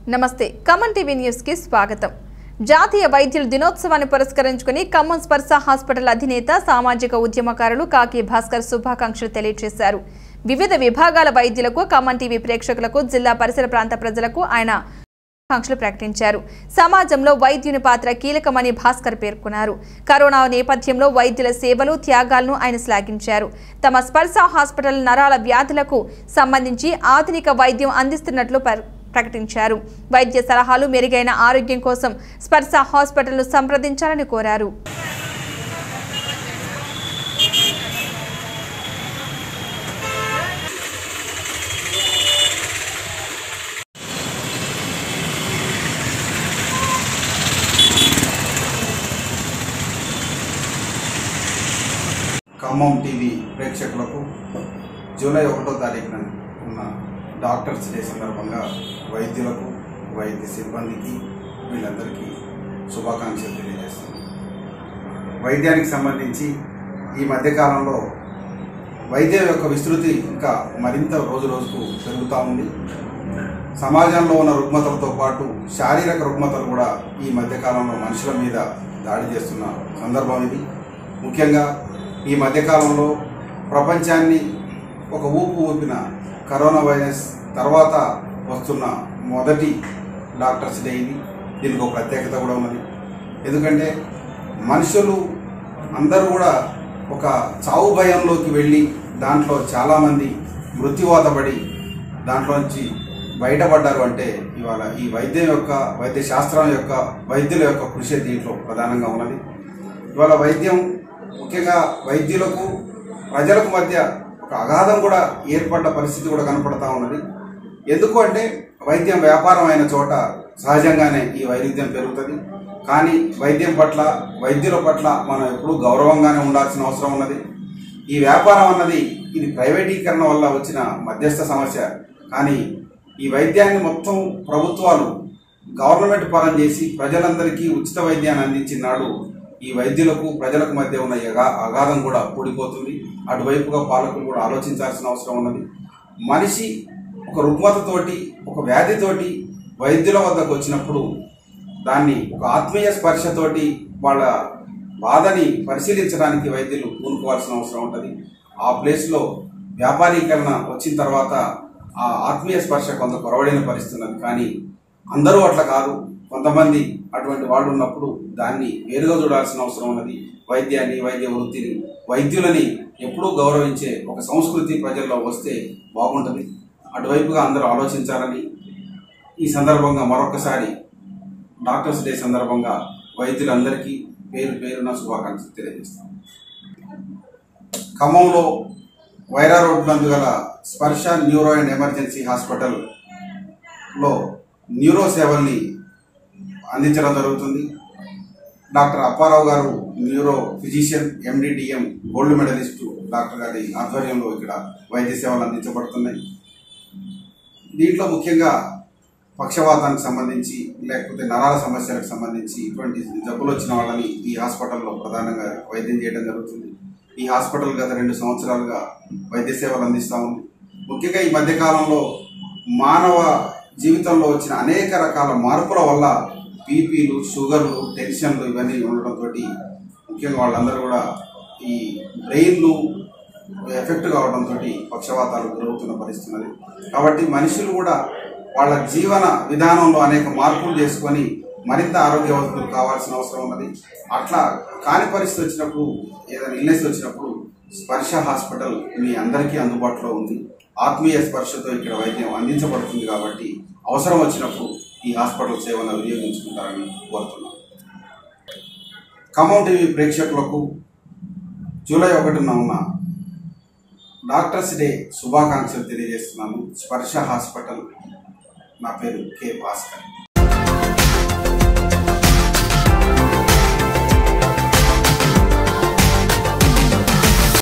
నమస్తే Khammam TV news కి స్వాగతం జాతీయ వైద్యుల దినోత్సవాన్ని పురస్కరించుకుని ఖమ్మం స్పర్శ హాస్పిటల్ అధినేత సామాజిక ఉద్యమకారులు కాకి భాస్కర్ శుభాకాంక్షలు తెలియజేశారు వివిధ విభాగాల వైద్యులకు ఖమ్మం టీవీ ప్రేక్షకులకు జిల్లా పరిసర ప్రాంత ప్రజలకు ఆయన ఆకాంక్షలు ప్రకటించారు సమాజంలో వైద్యుని పాత్ర కీలకమని భాస్కర్ పేర్కొన్నారు కరోనా నేపథ్యంలో వైద్యుల సేవలు త్యాగాలను ఆయన శ్లాఘించారు తమ స్పర్శ హాస్పిటల్ నరాల వ్యాధులకు సంబంధించి ఆధునిక వైద్యం అందిస్తున్నట్లు పర్- ప్రకటించారు వైద్య సలహాలు మెరుగైన ఆరోగ్యం కోసం స్పర్శ హాస్పిటల్ను సంప్రదించాలని కోరారు ఖమ్మం టీవీ ప్రేక్షకులకు జూలై ఒకటో తారీఖున ఉన్న డాక్టర్స్ డే సందర్భంగా వైద్యులకు వైద్య సిబ్బందికి వీళ్ళందరికీ శుభాకాంక్షలు తెలియజేస్తున్నాను వైద్యానికి సంబంధించి ఈ మధ్యకాలంలో వైద్యం యొక్క విస్తృతి ఇంకా మరింత రోజు రోజుకు పెరుగుతూ ఉంది సమాజంలో ఉన్న రుగ్మతలతో పాటు శారీరక రుగ్మతలు కూడా ఈ మధ్యకాలంలో మనుషుల మీద దాడి చేస్తున్న సందర్భం ఇది ముఖ్యంగా ఈ మధ్యకాలంలో ప్రపంచాన్ని ఒక ఊపు ఊపిన కరోనా వైరస్ తర్వాత వస్తున్న మొదటి డాక్టర్స్ డే ఇది దీనికి ఒక ప్రత్యేకత కూడా ఉన్నది ఎందుకంటే మనుషులు అందరూ కూడా ఒక చావు భయంలోకి వెళ్ళి దాంట్లో చాలామంది మృత్యువాతపడి దాంట్లోంచి బయటపడ్డారు అంటే ఇవాళ ఈ వైద్యం యొక్క వైద్య శాస్త్రం యొక్క వైద్యుల యొక్క కృషి దీంట్లో ప్రధానంగా ఉన్నది ఇవాళ వైద్యం ముఖ్యంగా వైద్యులకు ప్రజలకు మధ్య ఒక అగాధం కూడా ఏర్పడ్డ పరిస్థితి కూడా కనపడతా ఉన్నది ఎందుకు అంటే వైద్యం వ్యాపారం అయిన చోట సహజంగానే ఈ వైరుధ్యం పెరుగుతుంది కానీ వైద్యం పట్ల వైద్యుల పట్ల మనం ఎప్పుడూ గౌరవంగానే ఉండాల్సిన అవసరం ఉన్నది ఈ వ్యాపారం అన్నది ఇది ప్రైవేటీకరణ వల్ల వచ్చిన మధ్యస్థ సమస్య కానీ ఈ వైద్యాన్ని మొత్తం ప్రభుత్వాలు గవర్నమెంట్ పరం చేసి ప్రజలందరికీ ఉచిత వైద్యాన్ని అందించిన నాడు ఈ వైద్యులకు ప్రజలకు మధ్య ఉన్న ఈ అగా- అగాధం కూడా కూడిపోతుంది అటువైపుగా పాలకులు కూడా ఆలోచించాల్సిన అవసరం ఉన్నది మనిషి ఒక రుగ్మతతోటి ఒక వ్యాధితోటి వైద్యుల వద్దకు వచ్చినప్పుడు దాన్ని ఒక ఆత్మీయ స్పర్శతోటి వాళ్ళ బాధని పరిశీలించడానికి వైద్యులు పూనుకోవాల్సిన అవసరం ఉంటుంది ఆ ప్లేస్లో వ్యాపారీకరణ వచ్చిన తర్వాత ఆ ఆత్మీయ స్పర్శ కొంత కొరవడిన పరిస్థితి ఉన్నది కానీ అందరూ అట్లా కాదు కొంతమంది అటువంటి వాళ్ళు ఉన్నప్పుడు దాన్ని వేరుగా చూడాల్సిన అవసరం ఉన్నది వైద్యాన్ని వైద్య వృత్తిని వైద్యులని ఎప్పుడూ గౌరవించే ఒక సంస్కృతి ప్రజల్లో వస్తే బాగుంటుంది అటువైపుగా అందరూ ఆలోచించాలని ఈ సందర్భంగా మరొకసారి డాక్టర్స్ డే సందర్భంగా వైద్యులందరికీ పేరు పేరున శుభాకాంక్షలు తెలియజేస్తాను ఖమ్మంలో వైరా రోడ్ నందు గల స్పర్శ న్యూరో అండ్ ఎమర్జెన్సీ హాస్పిటల్లో న్యూరో సేవల్ని అందించడం జరుగుతుంది డాక్టర్ అప్పారావు గారు neuro physician MD DM gold medalist doctor గారి ఆధ్వర్యంలో ఇక్కడ వైద్య సేవలు అందించబడుతున్నాయి దీంట్లో ముఖ్యంగా పక్షవాతానికి సంబంధించి లేకపోతే నరాల సమస్యలకు సంబంధించి ఇటువంటి జబ్బులు వచ్చిన వాళ్ళని ఈ హాస్పిటల్లో ప్రధానంగా వైద్యం చేయడం జరుగుతుంది ఈ హాస్పిటల్ గత రెండు సంవత్సరాలుగా వైద్య సేవలు అందిస్తూ ఉంది ముఖ్యంగా ఈ మధ్యకాలంలో మానవ జీవితంలో వచ్చిన అనేక రకాల మార్పుల వల్ల బీపీలు షుగర్లు టెన్షన్లు ఇవన్నీ ఉండడంతో ముఖ్యంగా వాళ్ళందరూ కూడా ఈ బ్రెయిన్లు ఎఫెక్ట్ కావడంతో పక్షవాతాలు గురవుతున్న పరిస్థితి ఉన్నది కాబట్టి మనుషులు కూడా వాళ్ళ జీవన విధానంలో అనేక మార్పులు చేసుకొని మరింత ఆరోగ్యవంతులు కావాల్సిన అవసరం ఉన్నది అట్లా కాని పరిస్థితి వచ్చినప్పుడు ఏదైనా ఇల్నెస్ వచ్చినప్పుడు స్పర్శ హాస్పిటల్ మీ అందరికీ అందుబాటులో ఉంది ఆత్మీయ స్పర్శతో ఇక్కడ వైద్యం అందించబడుతుంది కాబట్టి అవసరం వచ్చినప్పుడు ఈ హాస్పిటల్ సేవను వినియోగించుకుంటారని కోరుతున్నాను ఖమ్మం టీవీ ప్రేక్షకులకు జూలై ఒకటిన ఉన్న డాక్టర్స్ డే శుభాకాంక్షలు తెలియజేస్తున్నాను స్పర్శ హాస్పిటల్ నా పేరు కె భాస్కర్